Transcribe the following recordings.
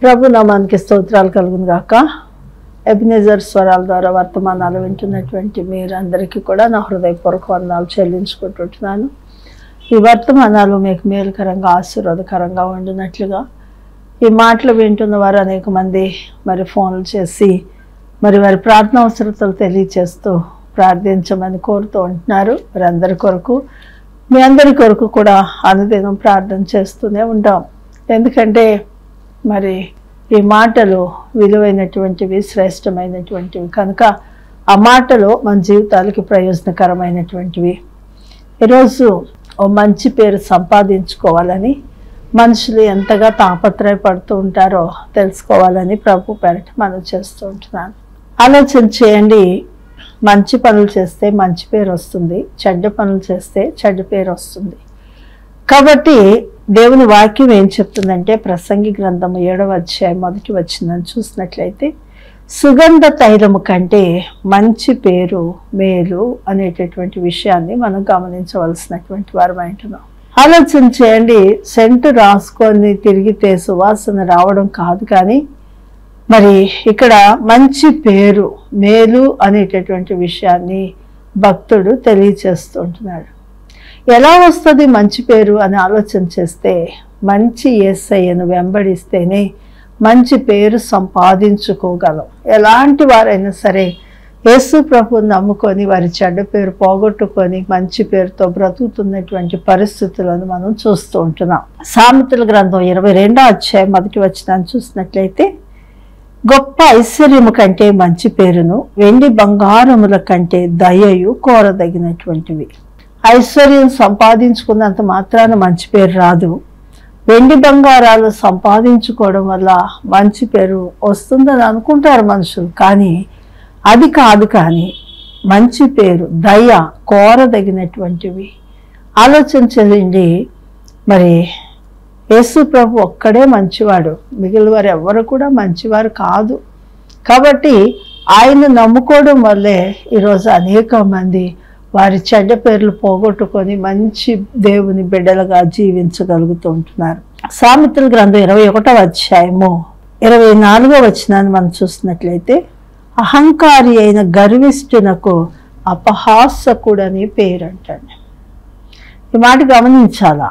ప్రభు నామానికి స్తోత్రాలు కలుగును గాక ఎబినేజర్ స్వరాల ద్వారా వర్తమానాలు వింటున్నటువంటి మీరందరికీ కూడా నా హృదయపూర్వక వందనాలు చెల్లించుకుంటుంటున్నాను ఈ వర్తమానాలు మీకు మేలుకరంగా ఆశీర్వాదకరంగా ఉండినట్లుగా ఈ మాటలు వింటున్న వారు అనేక మంది మరి ఫోన్లు చేసి మరి వారి ప్రార్థన అవసరతలు తెలియచేస్తూ ప్రార్థించమని కోరుతూ ఉంటున్నారు మరి అందరి కొరకు మీ అందరి కొరకు కూడా అనుదినం ప్రార్థన చేస్తూనే ఉంటాం ఎందుకంటే మరి ఈ మాటలు విలువైనటువంటివి శ్రేష్టమైనటువంటివి కనుక ఆ మాటలు మన జీవితాలకి ప్రయోజనకరమైనటువంటివి ఈరోజు ఓ మంచి పేరు సంపాదించుకోవాలని మనుషులు ఎంతగా తాపత్రయపడుతూ ఉంటారో తెలుసుకోవాలని ప్రభు పేరట మనం చేస్తూ ఉంటున్నాను ఆలోచన చేయండి మంచి పనులు చేస్తే మంచి పేరు వస్తుంది చెడ్డ పనులు చేస్తే చెడ్డ పేరు వస్తుంది కాబట్టి దేవుని వాక్యం ఏం చెప్తుందంటే ప్రసంగి గ్రంథము ఏడవ అధ్యాయం మొదటి వచ్చిందని చూసినట్లయితే సుగంధ తైలము కంటే మంచి పేరు మేలు అనేటటువంటి విషయాన్ని మనం గమనించవలసినటువంటి వారు అంటున్నాం ఆలోచన చేయండి సెంటు రాసుకొని తిరిగితే సువాసన రావడం కాదు కానీ మరి ఇక్కడ మంచి పేరు మేలు అనేటటువంటి విషయాన్ని భక్తుడు తెలియచేస్తుంటున్నాడు ఎలా వస్తుంది మంచి పేరు అని ఆలోచన చేస్తే మంచి ఏసయ్యను వెంబడిస్తేనే మంచి పేరు సంపాదించుకోగలం ఎలాంటి వారైనా సరే యేసు ప్రభుని నమ్ముకొని వారి చెడ్డ పేరు పోగొట్టుకొని మంచి పేరుతో బ్రతుకుతున్నటువంటి పరిస్థితులను మనం చూస్తూ ఉంటున్నాం సామెతల గ్రంథం ఇరవై రెండో అధ్యాయం మొదటి వచ్చిన చూసినట్లయితే గొప్ప ఐశ్వర్యము కంటే మంచి పేరును వెండి బంగారముల కంటే దయయు కోరదగినటువంటివి ఐశ్వర్యం సంపాదించుకున్నంత మాత్రాన మంచి పేరు రాదు వెండి బంగారాలు సంపాదించుకోవడం వల్ల మంచి పేరు వస్తుందని అనుకుంటారు మనుషులు కానీ అది కాదు కానీ మంచి పేరు దయ కోరదగినటువంటివి ఆలోచన చెల్లిండి మరి యేసు ప్రభు ఒక్కడే మంచివాడు మిగిలిన వారు ఎవరు కూడా మంచివారు కాదు కాబట్టి ఆయన నమ్ముకోవడం వల్లే ఈరోజు అనేక మంది వారి చెడ్డ పేర్లు పోగొట్టుకొని మంచి దేవుని బిడ్డలుగా జీవించగలుగుతూ ఉంటున్నారు సామెతల గ్రంథం ఇరవై ఒకటో అధ్యాయము ఇరవై నాలుగో వచనాన్ని మనం చూసినట్లయితే అహంకారి అయిన గర్విష్ఠునకు అపహాసకుడని పేరు అంటండి ఈ మాట గమనించాలా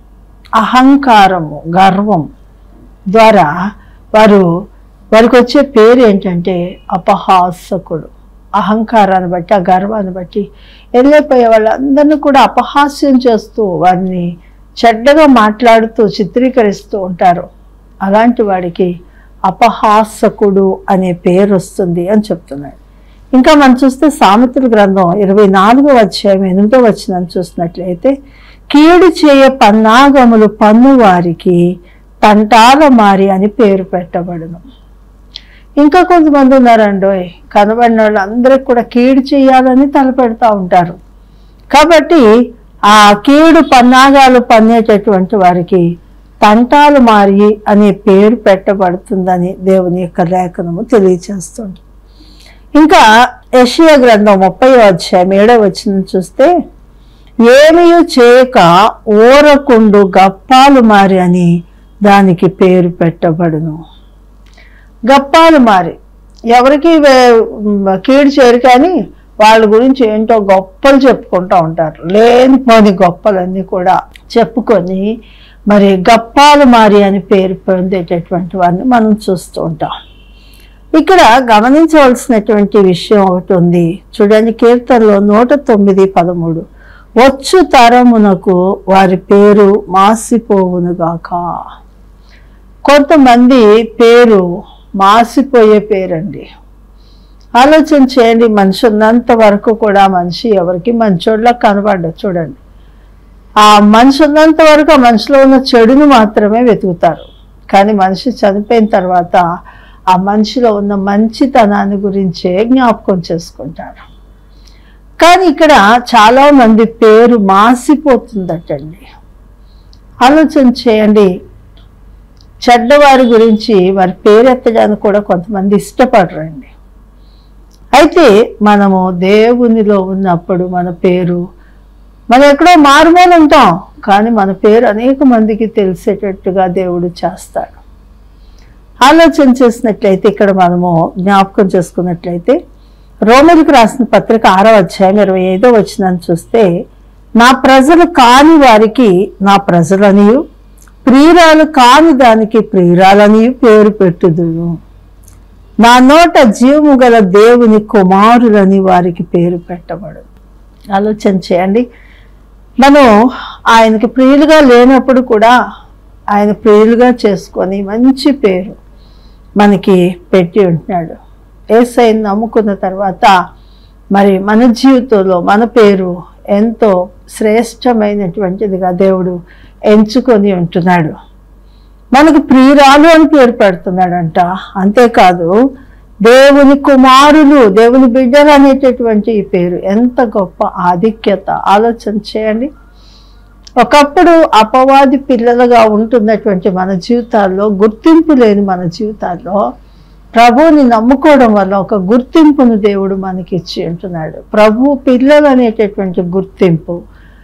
అహంకారము గర్వం ద్వారా వారు వారికి వచ్చే పేరు ఏంటంటే అపహాసకుడు అహంకారాన్ని బట్టి ఆ గర్వాన్ని బట్టి వెళ్ళిపోయే వాళ్ళందరినీ కూడా అపహాస్యం చేస్తూ వారిని చెడ్డగా మాట్లాడుతూ చిత్రీకరిస్తూ ఉంటారు అలాంటి వాడికి అపహాసకుడు అనే పేరు వస్తుంది అని చెప్తున్నాడు ఇంకా మనం చూస్తే సామెతల గ్రంథం ఇరవై నాలుగో అధ్యాయం ఎనిమిదో వచ్చిన చూసినట్లయితే కీడు చేయ పన్నాగములు పన్ను వారికి తంటాల మారి అని పేరు పెట్టబడును ఇంకా కొంతమంది ఉన్నారండోయ్ కనబడిన వాళ్ళు అందరికి కూడా కీడు చేయాలని తలపెడతా ఉంటారు కాబట్టి ఆ కీడు పన్నాగాలు పన్నేటటువంటి వారికి తంటాలు మారి అనే పేరు పెట్టబడుతుందని దేవుని యొక్క లేఖనము తెలియచేస్తుంది ఇంకా యషియా గ్రంథం ముప్పై అధ్యాయం ఏడవ వచ్చిన చూస్తే ఏమీ చేయక ఓరకుండు గప్పాలు మారి అని దానికి పేరు పెట్టబడును గప్పాలు మారి ఎవరికి వే- కీడు చేయరు కానీ వాళ్ళ గురించి ఏంటో గొప్పలు చెప్పుకుంటూ ఉంటారు లేనిపోని గొప్పలన్నీ కూడా చెప్పుకొని మరి గప్పాలు మారి అని పేరు పొందేటటువంటి వారిని మనం చూస్తూ ఉంటాం ఇక్కడ గమనించవలసినటువంటి విషయం ఒకటి ఉంది చూడండి కీర్తనలో నూట తొమ్మిది పదమూడు వచ్చు తరమునకు వారి పేరు మాసిపోవునుగాక కొంతమంది పేరు మాసిపోయే పేరండి ఆలోచన చేయండి మనిషి ఉన్నంత వరకు కూడా మనిషి ఎవరికి మంచోళ్ళ కనబడ్డ చూడండి ఆ మనిషి ఉన్నంత వరకు ఆ మనిషిలో ఉన్న చెడును మాత్రమే వెతుకుతారు కానీ మనిషి చనిపోయిన తర్వాత ఆ మనిషిలో ఉన్న మంచితనాన్ని గురించే జ్ఞాపకం చేసుకుంటారు కానీ ఇక్కడ చాలా మంది పేరు మాసిపోతుందటండి ఆలోచన చేయండి చెడ్డవారి గురించి వారి పేరు ఎత్తడానికి కూడా కొంతమంది ఇష్టపడరండి అయితే మనము దేవునిలో ఉన్నప్పుడు మన పేరు మనం ఎక్కడో మారుమూల ఉంటాం కానీ మన పేరు అనేక మందికి తెలిసేటట్టుగా దేవుడు చేస్తాడు ఆలోచన చేసినట్లయితే ఇక్కడ మనము జ్ఞాపకం చేసుకున్నట్లయితే రోమిలకు రాసిన పత్రిక ఆరో అధ్యాయం ఇరవై ఐదో వచ్చినాన్ని చూస్తే నా ప్రజలు కాని వారికి నా ప్రజలనియు ప్రియురాలు కాని దానికి ప్రియురాలనియు పేరు పెట్టుదును నా నోట జీవము గల దేవుని కుమారులని వారికి పేరు పెట్టబడు ఆలోచన చేయండి మనం ఆయనకి ప్రియులుగా లేనప్పుడు కూడా ఆయన ప్రియులుగా చేసుకొని మంచి పేరు మనకి పెట్టి ఉంటున్నాడు ఏసైని నమ్ముకున్న తర్వాత మరి మన జీవితంలో మన పేరు ఎంతో శ్రేష్టమైనటువంటిదిగా దేవుడు ఎంచుకొని ఉంటున్నాడు మనకు ప్రియురాలు అని పేరు పెడుతున్నాడంట అంతేకాదు దేవుని కుమారులు దేవుని బిడ్డలు అనేటటువంటి ఈ పేరు ఎంత గొప్ప ఆధిక్యత ఆలోచన చేయండి ఒకప్పుడు అపవాది పిల్లలుగా ఉంటున్నటువంటి మన జీవితాల్లో గుర్తింపు లేని మన జీవితాల్లో ప్రభువుని నమ్ముకోవడం వల్ల ఒక గుర్తింపును దేవుడు మనకి ఇచ్చి ఉంటున్నాడు ప్రభు పిల్లలు అనేటటువంటి గుర్తింపు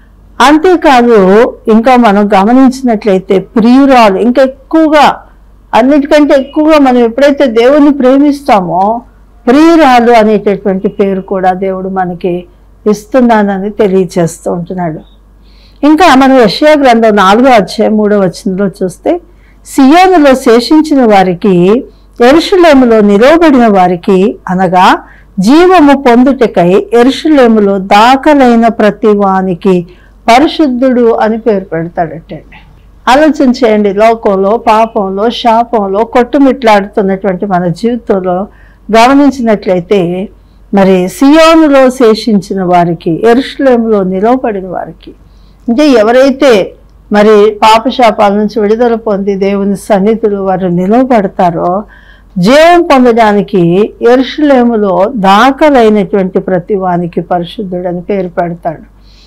అంతేకాదు ఇంకా మనం గమనించినట్లయితే ప్రియురాలు ఇంకా ఎక్కువగా అన్నిటికంటే ఎక్కువగా మనం ఎప్పుడైతే దేవుని ప్రేమిస్తామో ప్రియురాలు అనేటటువంటి పేరు కూడా దేవుడు మనకి ఇస్తున్నానని తెలియచేస్తూ ఉంటున్నాడు ఇంకా మనం యెషయా గ్రంథం నాలుగో అధ్యాయం మూడో వచనంలో చూస్తే సియోనులో శేషించిన వారికి ఎరుషులేములో నిలవబడిన వారికి అనగా జీవము పొందుటకై ఎరుషులేములో దాఖలైన ప్రతి వానికి పరిశుద్ధుడు అని పేరు పెడతాడటండి ఆలోచన చేయండి లోకంలో పాపంలో శాపంలో కొట్టుమిట్లాడుతున్నటువంటి మన జీవితంలో గమనించినట్లయితే మరి సియోనులో శేషించిన వారికి ఎరుషులేములో నిలవబడిన వారికి అంటే ఎవరైతే మరి పాపశాపాల నుంచి విడుదల పొంది దేవుని సన్నిధిలో వారు నిలవబడతారో జీవం పొందడానికి ఎరుషులేములో దాఖలైనటువంటి ప్రతి వానికి పరిశుద్ధుడని పేరు పెడతాడు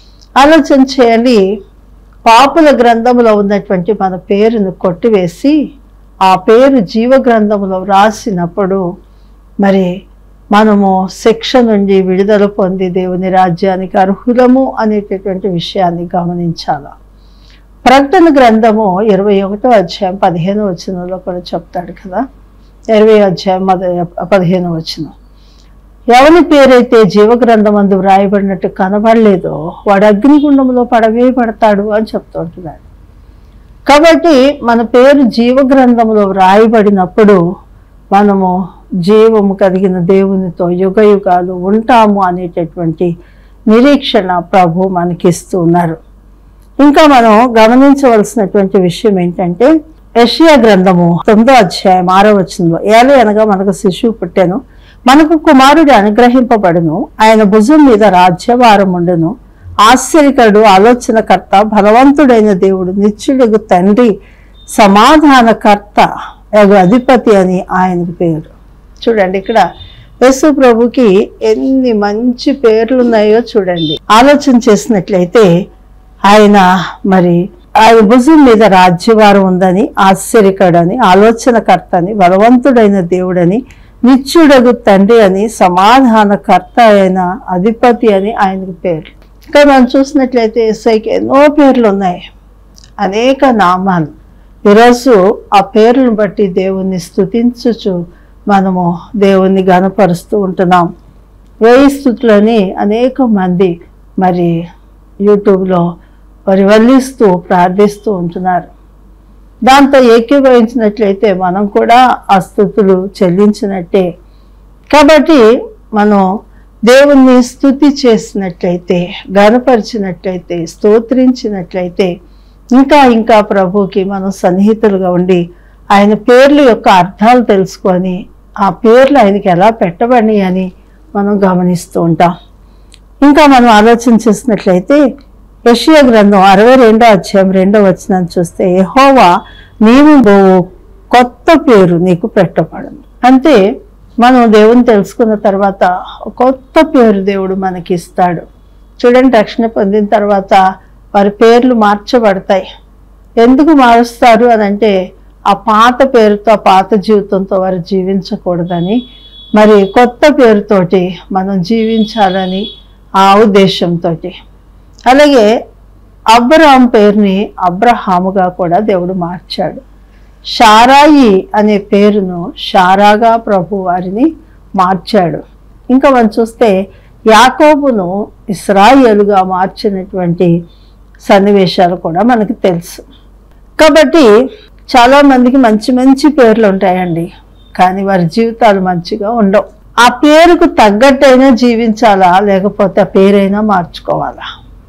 ఆలోచన చేయండి పాపుల గ్రంథంలో ఉన్నటువంటి మన పేరును కొట్టివేసి ఆ పేరు జీవ గ్రంథంలో రాసినప్పుడు మరి మనము శిక్ష నుండి విడుదల పొంది దేవుని రాజ్యానికి అర్హులము అనేటటువంటి విషయాన్ని గమనించాల ప్రకటన గ్రంథము ఇరవై ఒకటో అధ్యాయం పదిహేను వచనంలో కూడా చెప్తాడు కదా ఇరవై అధ్యాయం మొద- పదిహేను వచనం ఎవరి పేరైతే జీవగ్రంథం అందు వ్రాయబడినట్టు కనబడలేదో వాడు అగ్నిగుండంలో పడవేయబడతాడు అని చెప్తుంటున్నాడు కాబట్టి మన పేరు జీవగ్రంథంలో వ్రాయబడినప్పుడు మనము జీవము కలిగిన దేవునితో యుగ యుగాలు ఉంటాము అనేటటువంటి నిరీక్షణ ప్రభు మనకిస్తూ ఉన్నారు ఇంకా మనం గమనించవలసినటువంటి విషయం ఏంటంటే యెషయా గ్రంథము తొమ్మిదో అధ్యాయం ఆరో వచనంలో ఏలే అనగా మనకు శిశువు పుట్టెను మనకు కుమారుడు అనుగ్రహింపబడును ఆయన భుజం మీద రాజ్యభారం ఉండును ఆశ్చర్యకరుడు ఆలోచనకర్త బలవంతుడైన దేవుడు నిత్యుడుగు తండ్రి సమాధానకర్త యగు అధిపతి అని ఆయనకు పేరు చూడండి ఇక్కడ యేసు ప్రభుకి ఎన్ని మంచి పేర్లు ఉన్నాయో చూడండి ఆలోచన చేసినట్లయితే ఆయన మరి ఆయన భుజం మీద రాజ్యవారం ఉందని ఆశ్చర్యకడని ఆలోచనకర్త అని బలవంతుడైన దేవుడని నిత్యుడగు తండ్రి అని సమాధానకర్త అయిన అధిపతి అని ఆయనకు పేరు ఇంకా మనం చూసినట్లయితే ఎస్ఐకి ఎన్నో పేర్లు ఉన్నాయి అనేక నామాలు ఈరోజు ఆ పేర్లను బట్టి దేవుణ్ణి స్తుతించుచు మనము దేవుణ్ణి గనపరుస్తూ ఉంటున్నాం వేయి స్థుతులని అనేక మంది మరి యూట్యూబ్లో మరి వల్లిస్తూ ప్రార్థిస్తూ ఉంటున్నారు దాంతో ఏకీభవించినట్లయితే మనం కూడా ఆ స్థుతులు చెల్లించినట్టే కాబట్టి మనం దేవుణ్ణి స్థుతి చేసినట్లయితే గనపరిచినట్లయితే స్తోత్రించినట్లయితే ఇంకా ఇంకా ప్రభుకి మనం సన్నిహితులుగా ఉండి ఆయన పేర్ల యొక్క అర్థాలు తెలుసుకొని ఆ పేర్లు ఆయనకి ఎలా పెట్టబడి అని మనం గమనిస్తూ ఉంటాం ఇంకా మనం ఆలోచన చేసినట్లయితే యెషయా గ్రంథం అరవై రెండో అధ్యాయం రెండో వచనాన్ని చూస్తే యెహోవా నీవు బోవు కొత్త పేరు నీకు పెట్టబడను అంటే మనం దేవుని తెలుసుకున్న తర్వాత ఒక కొత్త పేరు దేవుడు మనకి ఇస్తాడు చూడండి రక్షణ పొందిన తర్వాత వారి పేర్లు మార్చబడతాయి ఎందుకు మారుస్తారు అని అంటే ఆ పాత పేరుతో ఆ పాత జీవితంతో వారు జీవించకూడదని మరి కొత్త పేరుతోటి మనం జీవించాలని ఆ ఉద్దేశంతో అలాగే అబ్రహాం పేరుని అబ్రహాముగా కూడా దేవుడు మార్చాడు షారాయి అనే పేరును షారాగా ప్రభు వారిని మార్చాడు ఇంకా మనం చూస్తే యాకోబును ఇస్రాయేలుగా మార్చినటువంటి సన్నివేశాలు కూడా మనకి తెలుసు కాబట్టి చాలా మందికి మంచి మంచి పేర్లు ఉంటాయండి కానీ వారి జీవితాలు మంచిగా ఉండవు ఆ పేరుకు తగ్గట్టయినా జీవించాలా లేకపోతే ఆ పేరైనా మార్చుకోవాలా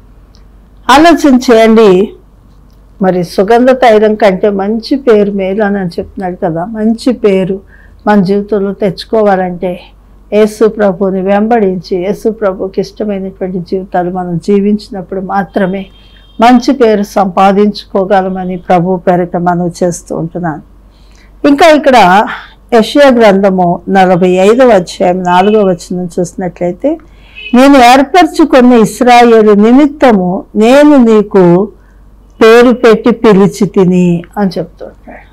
ఆలోచన చేయండి మరి సుగంధ తైలం కంటే మంచి పేరు మేలు అని చెప్తున్నాడు కదా మంచి పేరు మన జీవితంలో తెచ్చుకోవాలంటే యేసు ప్రభుని వెంబడించి యేసు ప్రభుకి ఇష్టమైనటువంటి జీవితాలు మనం జీవించినప్పుడు మాత్రమే మంచి పేరు సంపాదించుకోగలమని ప్రభు పేరిట మనం చేస్తూ ఉంటున్నాను ఇంకా ఇక్కడ యషయా గ్రంథము నలభై ఐదవ అధ్యాయం నాలుగవ వచనం చూసినట్లయితే నేను ఏర్పరచుకున్న ఇస్రాయేలు నిమిత్తము నేను నీకు పేరు పెట్టి పిలిచి తిని అని చెప్తుంటాడు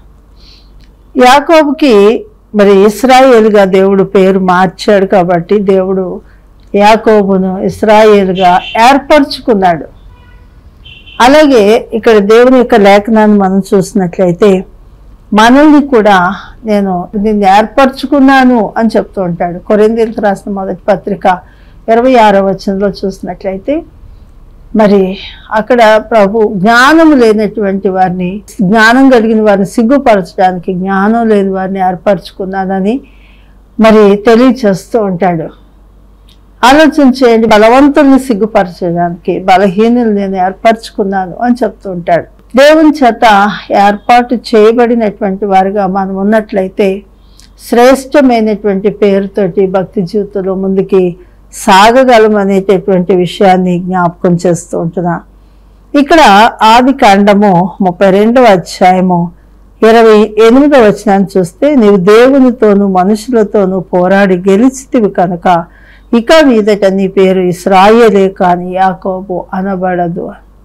యాకోబుకి మరి ఇస్రాయేలుగా దేవుడు పేరు మార్చాడు కాబట్టి దేవుడు యాకోబును ఇస్రాయేలుగా ఏర్పరచుకున్నాడు అలాగే ఇక్కడ దేవుని యొక్క లేఖనాన్ని మనం చూసినట్లయితే మనల్ని కూడా నేను నిన్ను ఏర్పరచుకున్నాను అని చెప్తూ ఉంటాడు కొరిందీలకు రాసిన మొదటి పత్రిక ఇరవై ఆరో వచనంలో చూసినట్లయితే మరి అక్కడ ప్రభు జ్ఞానం లేనటువంటి వారిని జ్ఞానం కలిగిన వారిని సిగ్గుపరచడానికి జ్ఞానం లేని వారిని ఏర్పరచుకున్నానని మరి తెలియచేస్తూ ఉంటాడు ఆలోచన చేయండి బలవంతుల్ని సిగ్గుపరచడానికి బలహీనులు నేను ఏర్పరచుకున్నాను అని చెప్తూ ఉంటాడు దేవుని చేత ఏర్పాటు చేయబడినటువంటి వారిగా మనం ఉన్నట్లయితే శ్రేష్టమైనటువంటి పేరుతోటి భక్తి జీవితంలో ముందుకి సాగగలం అనేటటువంటి విషయాన్ని జ్ఞాపకం చేస్తూ ఉంటున్నా ఇక్కడ ఆది కాండము ముప్పై రెండవ అధ్యాయము ఇరవై ఎనిమిదవ వచనాన్ని చూస్తే నీవు దేవునితోనూ మనుషులతోనూ పోరాడి గెలిచితివి కనుక ఇక మీదట నీ పేరు ఇస్రాయేలే కాని యాకోబు అనబడదు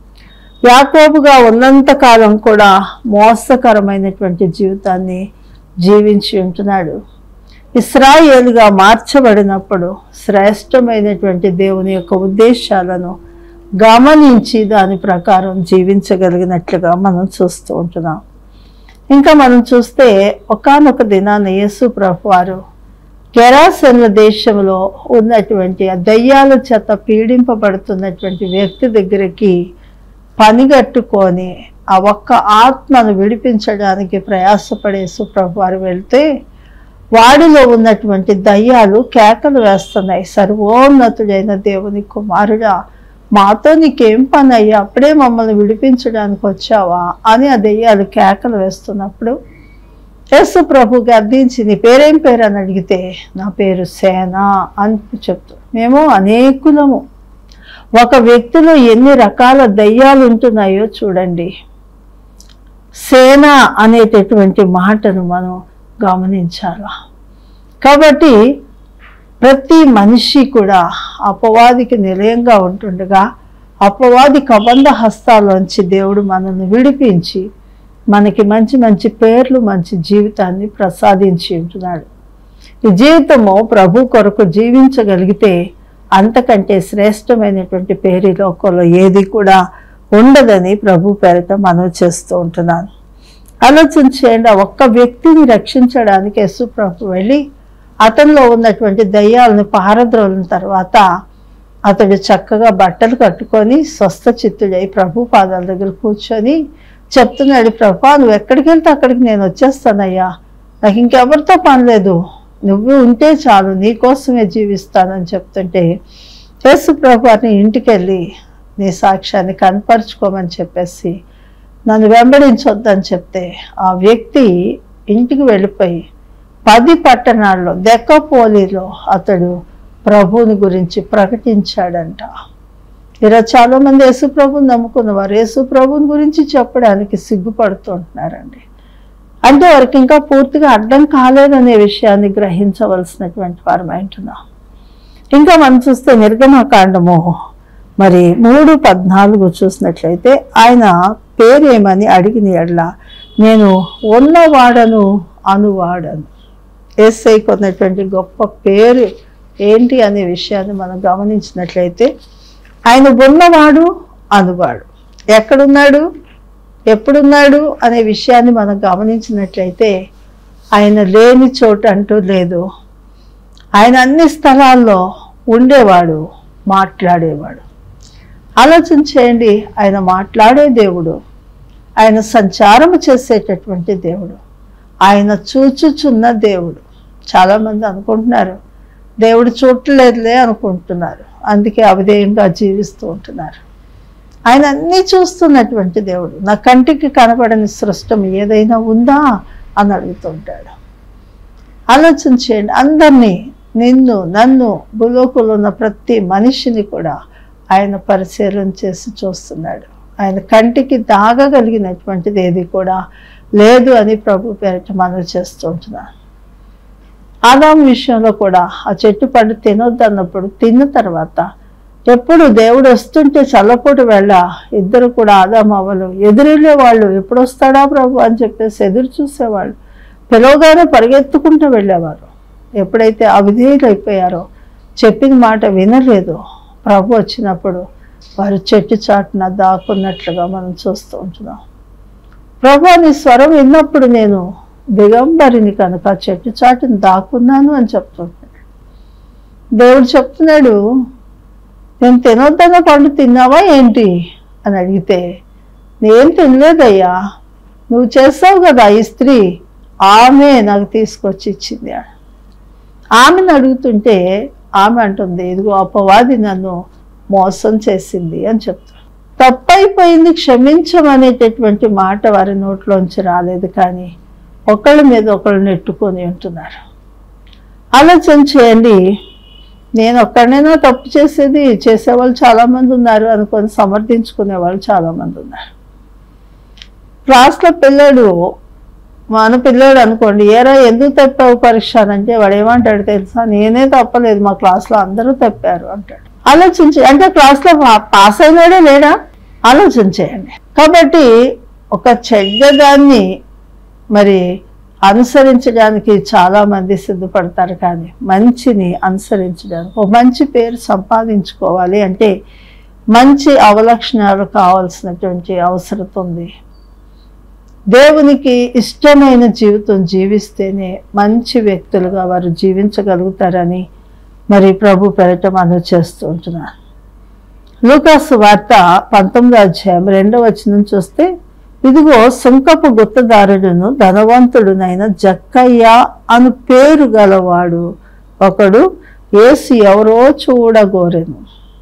యాకోబుగా ఉన్నంత కాలం కూడా మోసకరమైనటువంటి జీవితాన్ని జీవించి ఉంటున్నాడు ఇస్రాయేలుగా మార్చబడినప్పుడు శ్రేష్టమైనటువంటి దేవుని యొక్క ఉద్దేశాలను గమనించి దాని ప్రకారం జీవించగలిగినట్లుగా మనం చూస్తూ ఉంటున్నాం ఇంకా మనం చూస్తే ఒకానొక దినాన యేసు ప్రభు వారు గెరాసన్ల దేశంలో ఉన్నటువంటి ఆ దయ్యాల చేత పీడింపబడుతున్నటువంటి వ్యక్తి దగ్గరికి పనిగట్టుకొని ఆ ఒక్క ఆత్మను విడిపించడానికి ప్రయాసపడే సుప్రభు వారు వెళ్తే వాడిలో ఉన్నటువంటి దయ్యాలు కేకలు వేస్తున్నాయి సర్వోన్నతుడైన దేవుని కుమారుడా మాతో నీకేం పని అయ్యా అప్పుడే మమ్మల్ని విడిపించడానికి వచ్చావా అని ఆ దెయ్యాలు కేకలు వేస్తున్నప్పుడు యేసు ప్రభు గర్దించి నీ పేరేం పేరు అని అడిగితే నా పేరు సేన అని చెప్తూ మేము అనేకులము ఒక వ్యక్తిలో ఎన్ని రకాల దయ్యాలు ఉంటున్నాయో చూడండి సేన అనేటటువంటి మాటను మనం గమనించాలా కాబట్టి ప్రతి మనిషి కూడా అపవాదికి నిలయంగా ఉంటుండగా అపవాది కబంధ హస్తాల్లోంచి దేవుడు మనల్ని విడిపించి మనకి మంచి మంచి పేర్లు మంచి జీవితాన్ని ప్రసాదించి ఉంటున్నాడు ఈ జీవితము ప్రభు కొరకు జీవించగలిగితే అంతకంటే శ్రేష్టమైనటువంటి పేరు ఈ లోకంలో ఏది కూడా ఉండదని ప్రభు పేరిట మనం చేస్తూ ఉంటున్నాను ఆలోచన చేయండి ఆ ఒక్క వ్యక్తిని రక్షించడానికి యశు ప్రభు వెళ్ళి అతనిలో ఉన్నటువంటి దయ్యాలను పారద్రోలిన తర్వాత అతడు చక్కగా బట్టలు కట్టుకొని స్వస్థ చిత్తుడై ప్రభు పాదాల దగ్గర కూర్చొని చెప్తున్నాడు ప్రభా నువ్వు ఎక్కడికి వెళ్తే అక్కడికి నేను వచ్చేస్తానయ్యా నాకు ఇంకెవరితో పని లేదు నువ్వు ఉంటే చాలు నీ కోసమే జీవిస్తానని చెప్తుంటే యేసు ప్రభు వారిని ఇంటికి వెళ్ళి నీ సాక్ష్యాన్ని కనపరుచుకోమని చెప్పేసి నన్ను వెంబడించొద్దని చెప్తే ఆ వ్యక్తి ఇంటికి వెళ్ళిపోయి పది పట్టణాల్లో దెక్కపోలిలో అతడు ప్రభువుని గురించి ప్రకటించాడంట ఈరోజు చాలా మంది యేసు ప్రభుని నమ్ముకున్నవారు యేసు ప్రభుని గురించి చెప్పడానికి సిగ్గుపడుతుంటున్నారండి అంటే వారికి ఇంకా పూర్తిగా అర్థం కాలేదనే విషయాన్ని గ్రహించవలసినటువంటి వారు అంటున్నాం ఇంకా మనం చూస్తే నిర్గమకాండము మరి మూడు పద్నాలుగు చూసినట్లయితే ఆయన పేరేమని అడిగిన ఎడ్ల నేను ఉన్నవాడను అనువాడను ఏసైకి ఉన్నటువంటి గొప్ప పేరు ఏంటి అనే విషయాన్ని మనం గమనించినట్లయితే ఆయన ఉన్నవాడు అనువాడు ఎక్కడున్నాడు ఎప్పుడున్నాడు అనే విషయాన్ని మనం గమనించినట్లయితే ఆయన లేని చోటు అంటూ లేదు ఆయన అన్ని స్థలాల్లో ఉండేవాడు మాట్లాడేవాడు ఆలోచన చేయండి ఆయన మాట్లాడే దేవుడు ఆయన సంచారము చేసేటటువంటి దేవుడు ఆయన చూచుచున్న దేవుడు చాలామంది అనుకుంటున్నారు దేవుడు చూడలేదులే అనుకుంటున్నారు అందుకే అవిధేయంగా జీవిస్తూ ఉంటున్నారు ఆయన అన్నీ చూస్తున్నటువంటి దేవుడు నా కంటికి కనబడని సృష్టం ఏదైనా ఉందా అని అడుగుతుంటాడు ఆలోచన చేయండి అందరినీ నిన్ను నన్ను భూలోకంలో ఉన్న ప్రతి మనిషిని కూడా ఆయన పరిశీలన చేసి చూస్తున్నాడు ఆయన కంటికి దాగగలిగినటువంటిది ఏది కూడా లేదు అని ప్రభు పేరిట మనవి చేస్తూ ఉంటున్నాను ఆదాం విషయంలో కూడా ఆ చెట్టు పండు తినొద్దు అన్నప్పుడు తిన్న తర్వాత ఎప్పుడు దేవుడు వస్తుంటే చల్లపూట వెళ్ళ ఇద్దరు కూడా ఆదాం అవ్వలు ఎదురెళ్ళే వాళ్ళు ఎప్పుడు వస్తాడా ప్రభు అని చెప్పేసి ఎదురు చూసేవాళ్ళు పిలవగానే పరిగెత్తుకుంటూ వెళ్ళేవారు ఎప్పుడైతే అవిధేయులు అయిపోయారో చెప్పిన మాట వినలేదు ప్రభు వచ్చినప్పుడు వారు చెట్టు చాటున దాక్కున్నట్లుగా మనం చూస్తూ ఉంటున్నాం ప్రభు నీ స్వరం విన్నప్పుడు నేను దిగంబరిని కనుక చెట్టు చాటును దాక్కున్నాను అని చెప్తున్నాడు దేవుడు చెప్తున్నాడు నేను తినొద్దన్న పండు తిన్నావా ఏంటి అని అడిగితే నేను తినలేదయ్యా నువ్వు చేస్తావు కదా ఈ స్త్రీ ఆమె నాకు తీసుకొచ్చి ఇచ్చింది ఆమెను అడుగుతుంటే ఆమె అంటుంది ఇదిగో అపవాది నన్ను మోసం చేసింది అని చెప్తాను తప్పైపోయింది క్షమించమనేటటువంటి మాట వారి నోట్లోంచి రాలేదు కానీ ఒకళ్ళ మీద ఒకళ్ళు నెట్టుకొని ఉంటున్నారు ఆలోచన చేయండి నేను ఒక్కడైనా తప్పు చేసేది చేసేవాళ్ళు చాలామంది ఉన్నారు అనుకొని సమర్థించుకునే వాళ్ళు చాలామంది ఉన్నారు క్లాస్లో పిల్లాడు మన పిల్లాడు అనుకోండి ఏరా ఎందుకు తప్పావు పరీక్ష అని అంటే వాడు ఏమంటాడు తెలుసా నేనే తప్పలేదు మా క్లాస్లో అందరూ తప్పారు అంటాడు ఆలోచించి అంటే క్లాస్లో పాస్ అయినాడే లేడా ఆలోచన చేయండి కాబట్టి ఒక చెడ్డదాన్ని మరి అనుసరించడానికి చాలా మంది సిద్ధపడతారు కానీ మంచిని అనుసరించడానికి ఒక మంచి పేరు సంపాదించుకోవాలి అంటే మంచి అవలక్షణాలు కావాల్సినటువంటి అవసరం ఉంది దేవునికి ఇష్టమైన జీవితం జీవిస్తేనే మంచి వ్యక్తులుగా వారు జీవించగలుగుతారని మరి ప్రభు పెరట మనం చేస్తూ ఉంటున్నాను లూకాసు వార్త పంతొమ్మిదో అధ్యాయం రెండవ వచనం చూస్తే ఇదిగో సుంకపు గుత్తదారుడును ధనవంతుడునైన జక్కయ్య అను పేరు గలవాడు ఒకడు ఏసు ఎవరో చూడగోరెను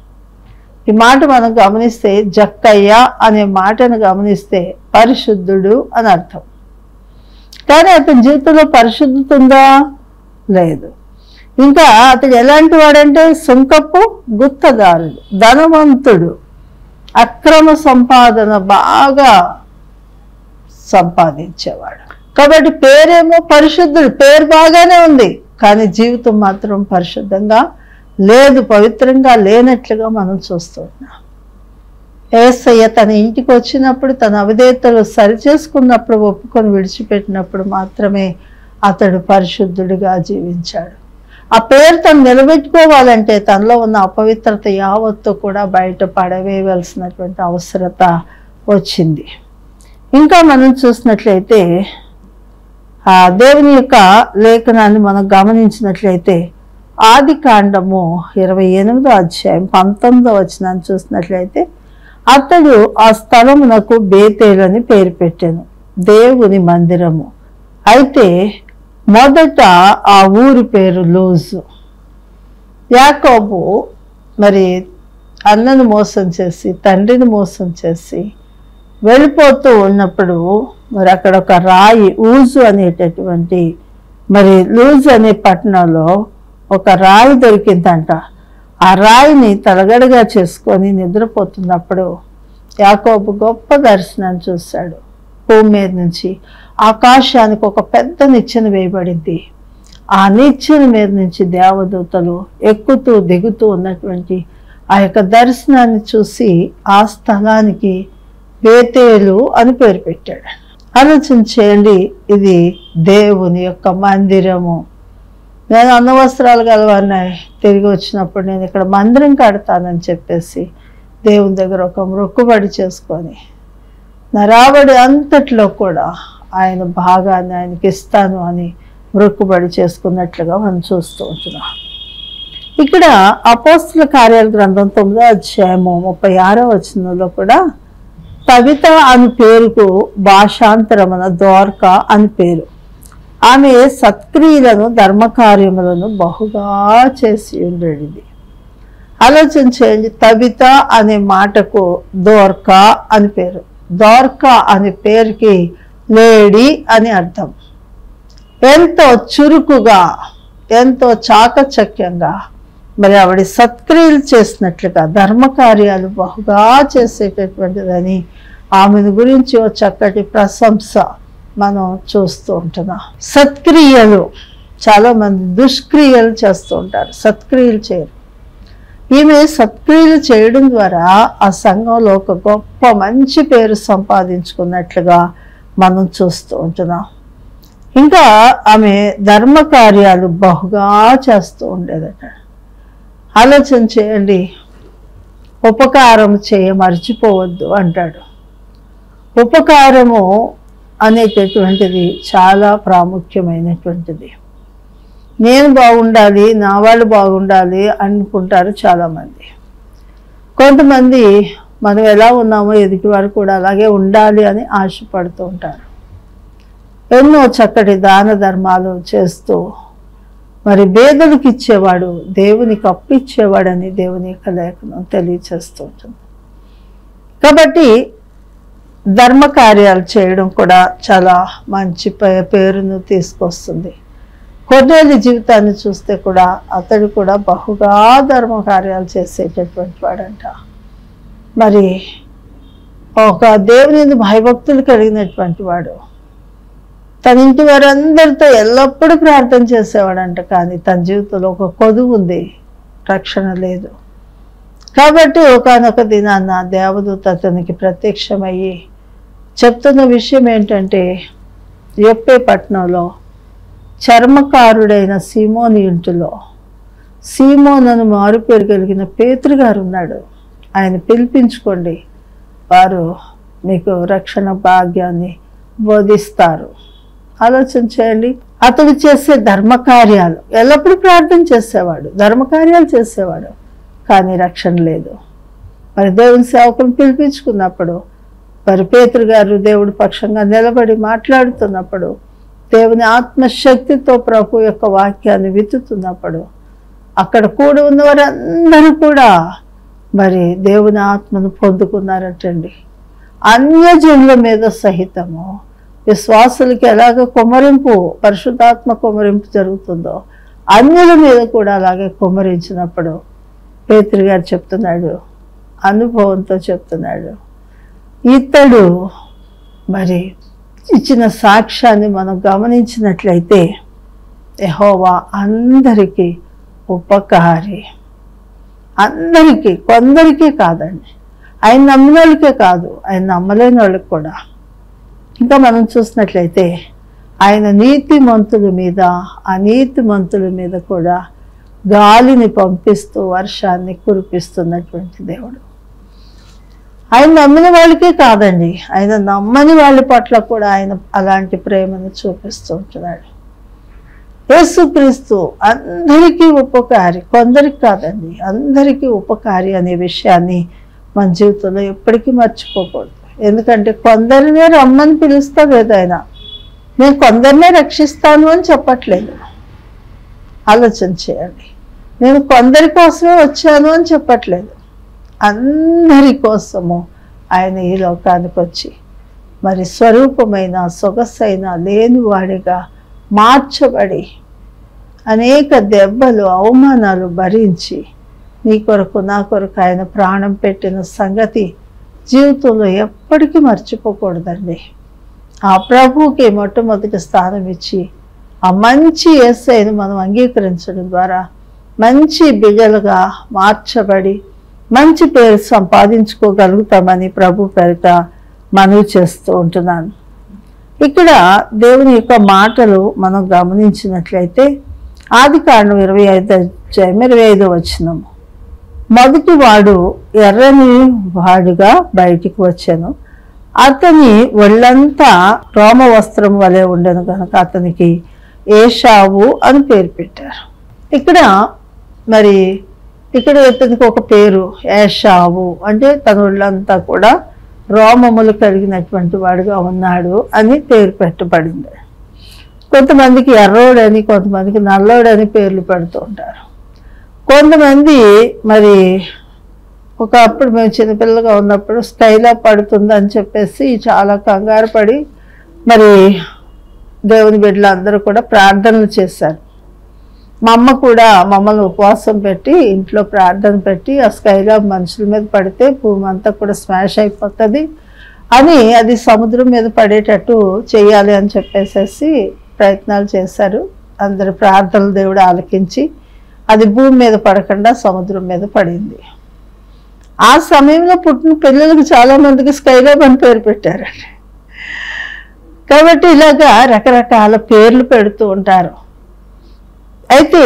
ఈ మాట మనం గమనిస్తే జక్కయ్య అనే మాటను గమనిస్తే పరిశుద్ధుడు అని అర్థం కానీ అతని జీవితంలో పరిశుద్ధత ఉందా లేదు ఇంకా అతడు ఎలాంటి వాడంటే సుంకపు గుత్తదారుడు ధనవంతుడు అక్రమ సంపాదన బాగా సంపాదించేవాడు కాబట్టి పేరేమో పరిశుద్ధుడు పేరు బాగానే ఉంది కానీ జీవితం మాత్రం పరిశుద్ధంగా లేదు పవిత్రంగా లేనట్లుగా మనం చూస్తున్నాం ఏసయ్య తన ఇంటికి వచ్చినప్పుడు తన అవిధేతలు సరిచేసుకున్నప్పుడు ఒప్పుకొని విడిచిపెట్టినప్పుడు మాత్రమే అతడు పరిశుద్ధుడిగా జీవించాడు ఆ పేరు తను నిలబెట్టుకోవాలంటే తనలో ఉన్న అపవిత్రత యావత్తు కూడా బయట పడవేయవలసినటువంటి అవసరత వచ్చింది ఇంకా మనం చూసినట్లయితే ఆ దేవుని యొక్క లేఖనాన్ని మనం గమనించినట్లయితే ఆది కాండము ఇరవై ఎనిమిదో అధ్యాయం పంతొమ్మిదో వచనాన్ని చూసినట్లయితే అతడు ఆ స్థలమునకు బేతేలు అని పేరు పెట్టాను దేవుని మందిరము అయితే మొదట ఆ ఊరి పేరు లూజు యాకోబు మరి అన్నను మోసం చేసి తండ్రిని మోసం చేసి వెళ్ళిపోతూ ఉన్నప్పుడు మరి అక్కడ ఒక రాయి ఊజు అనేటటువంటి మరి లూజ్ అనే పట్టణంలో ఒక రాయి దొరికిందంట ఆ రాయిని తలగడగా చేసుకొని నిద్రపోతున్నప్పుడు యాకోబు గొప్ప దర్శనాన్ని చూశాడు భూమి మీద నుంచి ఆకాశానికి ఒక పెద్ద నిచ్చెన వేయబడింది ఆ నిచ్చెన మీద నుంచి దేవదూతలు ఎక్కుతూ దిగుతూ ఉన్నటువంటి ఆ యొక్క దర్శనాన్ని చూసి ఆ స్థలానికి బేతేలు అని పేరు పెట్టాడు ఆలోచన చేయండి ఇది దేవుని యొక్క మందిరము నేను అన్న వస్త్రాలు గలవాడిని తిరిగి వచ్చినప్పుడు నేను ఇక్కడ మందిరం కడతానని చెప్పేసి దేవుని దగ్గర ఒక మొక్కుబడి చేసుకొని నరాబడి అంతట్లో కూడా ఆయన భాగాన్ని ఆయనకి ఇస్తాను అని మృక్కుబడి చేసుకున్నట్లుగా మనం చూస్తూ ఉంటున్నాం ఇక్కడ అపోస్తుల కార్యాల గ్రంథం తొమ్మిదో అధ్యాయము ముప్పై ఆరో వచనంలో కూడా కవిత అని పేరుకు భాషాంతరమున ద్వారక అని పేరు ఆమె సత్క్రియలను ధర్మకార్యములను బహుగా చేసి ఉండేది ఆలోచన చేయండి తబిత అనే మాటకు దోర్క అని పేరు దోర్క అనే పేరుకి లేడీ అని అర్థం ఎంతో చురుకుగా ఎంతో చాకచక్యంగా మరి ఆవిడ సత్క్రియలు చేసినట్లుగా ధర్మకార్యాలు బహుగా చేసేటటువంటిదని ఆమెను గురించి ఓ చక్కటి ప్రశంస మనం చూస్తూ ఉంటున్నాం సత్క్రియలు చాలా మంది దుష్క్రియలు చేస్తూ ఉంటారు సత్క్రియలు చేయరు ఈమె సత్క్రియలు చేయడం ద్వారా ఆ సంఘంలో ఒక గొప్ప మంచి పేరు సంపాదించుకున్నట్లుగా మనం చూస్తూ ఉంటున్నాం ఇంకా ఆమె ధర్మ కార్యాలు బహుగా చేస్తూ ఉండేదట ఆలోచన చేయండి ఉపకారం చేయ మర్చిపోవద్దు అంటాడు ఉపకారము అనేటటువంటిది చాలా ప్రాముఖ్యమైనటువంటిది నేను బాగుండాలి నా వాళ్ళు బాగుండాలి అనుకుంటారు చాలామంది కొంతమంది మనం ఎలా ఉన్నామో ఎదుటి వారు కూడా అలాగే ఉండాలి అని ఆశపడుతూ ఉంటారు ఎన్నో చక్కటి దాన ధర్మాలు చేస్తూ మరి పేదలకు ఇచ్చేవాడు దేవునికి అప్పిచ్చేవాడని దేవుని యొక్క లేఖనం తెలియచేస్తూ ఉంటుంది కాబట్టి ధర్మ కార్యాలు చేయడం కూడా చాలా మంచి పే- పేరును తీసుకొస్తుంది కొన్నేళ్ళ జీవితాన్ని చూస్తే కూడా అతడు కూడా బహుగా ధర్మ కార్యాలు చేసేటటువంటి వాడంట మరి ఒక దేవుని భయభక్తులు కలిగినటువంటి వాడు తన ఇంటి వారందరితో ఎల్లప్పుడూ ప్రార్థన చేసేవాడంట కానీ తన జీవితంలో ఒక కొదువు ఉంది రక్షణ లేదు కాబట్టి ఒకనొక దినాన్న దేవదూత అతనికి ప్రత్యక్షమయ్యి చెప్తున్న విషయం ఏంటంటే యొప్పే పట్టణంలో చర్మకారుడైన సీమోని ఇంటిలో సీమోనను మారుపేరు కలిగిన పేతురు గారు ఉన్నాడు ఆయన పిలిపించుకోండి వారు మీకు రక్షణ భాగ్యాన్ని బోధిస్తారు ఆలోచన చేయండి అతడు చేసే ధర్మకార్యాలు ఎల్లప్పుడూ ప్రార్థన చేసేవాడు ధర్మకార్యాలు చేసేవాడు కానీ రక్షణ లేదు మరి దేవుని సేవకులు పిలిపించుకున్నప్పుడు మరి పేతురు గారు దేవుడి పక్షంగా నిలబడి మాట్లాడుతున్నప్పుడు దేవుని ఆత్మశక్తితో ప్రభు యొక్క వాక్యాన్ని విత్తుతున్నప్పుడు అక్కడ కూడి ఉన్న వారందరూ కూడా మరి దేవుని ఆత్మను పొందుకున్నారటండి అన్యజనుల మీద సహితము విశ్వాసులకి ఎలాగ కుమరింపు పరిశుద్ధాత్మ కుమరింపు జరుగుతుందో అన్యుల మీద కూడా అలాగే కుమరించినప్పుడు పేతురు గారు చెప్తున్నాడు అనుభవంతో చెప్తున్నాడు ఇతడు మరి ఇచ్చిన సాక్ష్యాన్ని మనం గమనించినట్లయితే యెహోవా అందరికీ ఉపకారి అందరికీ కొందరికీ కాదండి ఆయన నమ్మిన వాళ్ళకే కాదు ఆయన నమ్మలేని వాళ్ళకి కూడా ఇంకా మనం చూసినట్లయితే ఆయన నీతిమంతుల మీద అనీతిమంతుల మీద కూడా గాలిని పంపిస్తూ వర్షాన్ని కురిపిస్తున్నటువంటి దేవుడు ఆయన నమ్మిన వాళ్ళకే కాదండి ఆయన నమ్మని వాళ్ళ పట్ల కూడా ఆయన అలాంటి ప్రేమను చూపిస్తూ ఉంటున్నాడు యేసుక్రీస్తు అందరికీ ఉపకారి కొందరికి కాదండి అందరికీ ఉపకారి అనే విషయాన్ని మన జీవితంలో ఎప్పటికీ మర్చిపోకూడదు ఎందుకంటే కొందరినే రమ్మని పిలుస్తాడు ఆయన నేను కొందరినే రక్షిస్తాను అని చెప్పట్లేదు ఆలోచన చేయండి నేను కొందరి కోసమే వచ్చాను అని చెప్పట్లేదు అందరి కోసము ఆయన ఈ లోకానికి వచ్చి మరి స్వరూపమైన సొగసైన లేనివాడిగా మార్చబడి అనేక దెబ్బలు అవమానాలు భరించి నీ కొరకు నా కొరకు ఆయన ప్రాణం పెట్టిన సంగతి జీవితంలో ఎప్పటికీ మర్చిపోకూడదండి ఆ ప్రభువుకి మొట్టమొదటి స్థానం ఇచ్చి ఆ మంచి ఎస్ఐని మనం అంగీకరించడం ద్వారా మంచి బిగలుగా మార్చబడి మంచి పేరు సంపాదించుకోగలుగుతామని ప్రభు పేరిట మనవి చేస్తూ ఉంటున్నాను ఇక్కడ దేవుని యొక్క మాటలు మనం గమనించినట్లయితే ఆది కాండం ఇరవై ఐదు అధ్యాయం ఇరవై ఐదో వచ్చినము మొదటి వాడు ఎర్రని వాడుగా బయటికి వచ్చాను అతని ఒళ్ళంతా రోమ వస్త్రం వలె ఉండను కనుక అతనికి ఏషావు అని పేరు పెట్టారు ఇక్కడ మరి ఇక్కడ ఇతనికి ఒక పేరు ఏషావు అంటే తన ఒళ్ళంతా కూడా రోమములు కలిగినటువంటి వాడుగా ఉన్నాడు అని పేరు పెట్టబడింది కొంతమందికి ఎర్రోడని కొంతమందికి నల్లోడని పేర్లు పెడుతూ ఉంటారు కొంతమంది మరి ఒకప్పుడు మేము చిన్నపిల్లగా ఉన్నప్పుడు స్టైలా పడుతుంది అని చెప్పేసి చాలా కంగారు పడి మరి దేవుని బిడ్డలు అందరూ కూడా ప్రార్థనలు చేశారు మా అమ్మ కూడా మమ్మల్ని ఉపవాసం పెట్టి ఇంట్లో ప్రార్థన పెట్టి ఆ స్కైలా మనుషుల మీద పడితే భూమి అంతా కూడా స్మాష్ అయిపోతుంది అని అది సముద్రం మీద పడేటట్టు చేయాలి అని చెప్పేసేసి ప్రయత్నాలు చేశారు అందరి ప్రార్థనలు దేవుడు ఆలకించి అది భూమి మీద పడకుండా సముద్రం మీద పడింది ఆ సమయంలో పుట్టిన పిల్లలకు చాలా మందికి స్కైలాబ్ అని పేరు పెట్టారండి కాబట్టి ఇలాగా రకరకాల పేర్లు పెడుతూ ఉంటారు అయితే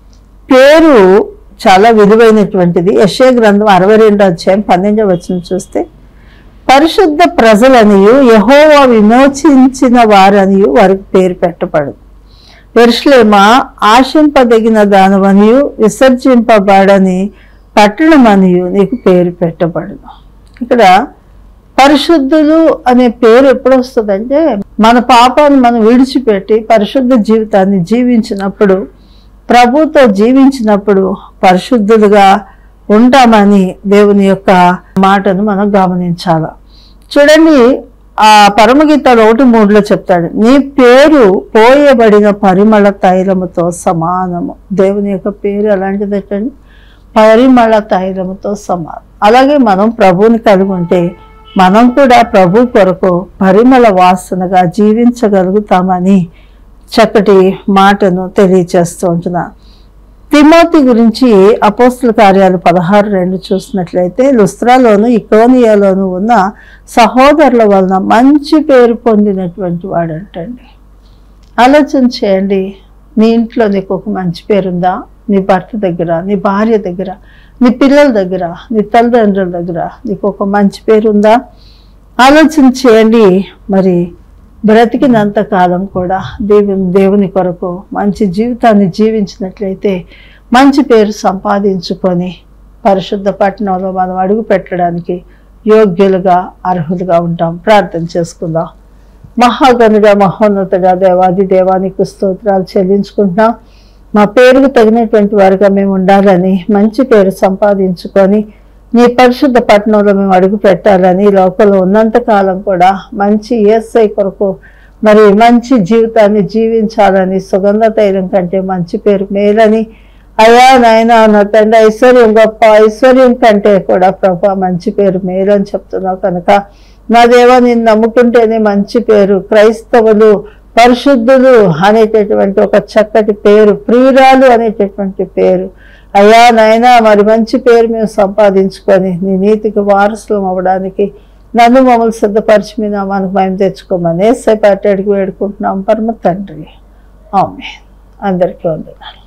పేరు చాలా విలువైనటువంటిది యశయ గ్రంథం అరవై రెండో అధ్యాయం పన్నెండవ వచ్చిన చూస్తే పరిశుద్ధ ప్రజలనియు యహోవా విమోచించిన వారనియు వారికి పేరు పెట్టబడు ఎరుషులేమా ఆశింపదగిన దానవనియు విసర్జింపబడని పట్టణమనియు నీకు పేరు పెట్టబడును ఇక్కడ పరిశుద్ధులు అనే పేరు ఎప్పుడు వస్తుందంటే మన పాపాన్ని మనం విడిచిపెట్టి పరిశుద్ధ జీవితాన్ని జీవించినప్పుడు ప్రభుతో జీవించినప్పుడు పరిశుద్ధులుగా ఉంటామని దేవుని యొక్క మాటను మనం గమనించాల చూడండి ఆ పరమగీతాలు ఒకటి మూడులో చెప్తాడు నీ పేరు పోయబడిన పరిమళ తైలముతో సమానము దేవుని యొక్క పేరు ఎలాంటిదటండి పరిమళ తైలముతో సమానం అలాగే మనం ప్రభువుని కలిగి ఉంటే మనం కూడా ప్రభు కొరకు పరిమళ వాసనగా జీవించగలుగుతామని చక్కటి మాటను తెలియచేస్తూ ఉంటున్నా తిమోతి గురించి అపోస్తుల కార్యాలు పదహారు రెండు చూసినట్లయితే లుస్త్రాలోను ఇకోనియాలోను ఉన్న సహోదరుల వలన మంచి పేరు పొందినటువంటి వాడంటండి ఆలోచన చేయండి నీ ఇంట్లో నీకు ఒక మంచి పేరుందా నీ భర్త దగ్గర నీ భార్య దగ్గర నీ పిల్లల దగ్గర నీ తల్లిదండ్రుల దగ్గర నీకు ఒక మంచి పేరుందా ఆలోచన చేయండి మరి బ్రతికినంత కాలం కూడా దేవుని దేవుని కొరకు మంచి జీవితాన్ని జీవించినట్లయితే మంచి పేరు సంపాదించుకొని పరిశుద్ధ పట్టణంలో మనం అడుగు పెట్టడానికి యోగ్యులుగా అర్హులుగా ఉంటాం ప్రార్థన చేసుకుందాం మహాగనుగా మహోన్నతగా దేవాది దేవానికి స్తోత్రాలు చెల్లించుకుంటున్నాం మా పేరుకు తగినటువంటి వారుగా మేము ఉండాలని మంచి పేరు సంపాదించుకొని నీ పరిశుద్ధ పట్టణంలో మేము అడుగు పెట్టాలని ఈ లోకంలో ఉన్నంత కాలం కూడా మంచి ఏసై కొరకు మరి మంచి జీవితాన్ని జీవించాలని సుగంధ తైలం కంటే మంచి పేరు మేలని అయ్యా నాయన నా తండ్రి ఐశ్వర్యం గొప్ప ఐశ్వర్యం కంటే కూడా ప్రభా మంచి పేరు మేలు అని చెప్తున్నావు కనుక నా దేవా నేను నమ్ముకుంటేనే మంచి పేరు క్రైస్తవులు పరిశుద్ధులు అనేటటువంటి ఒక చక్కటి పేరు ప్రియురాలు అనేటటువంటి పేరు అయ్యా నాయనా మరి మంచి పేరు మేము సంపాదించుకొని నీ నీతికి వారసులం అవ్వడానికి నన్ను మమ్మల్ని సిద్ధపరిచి మీ నామానికి మేము తెచ్చుకోమని ఏసై పట్టడికి వేడుకుంటున్నాం పరమ తండ్రి ఆమె అందరికీ వందనాలు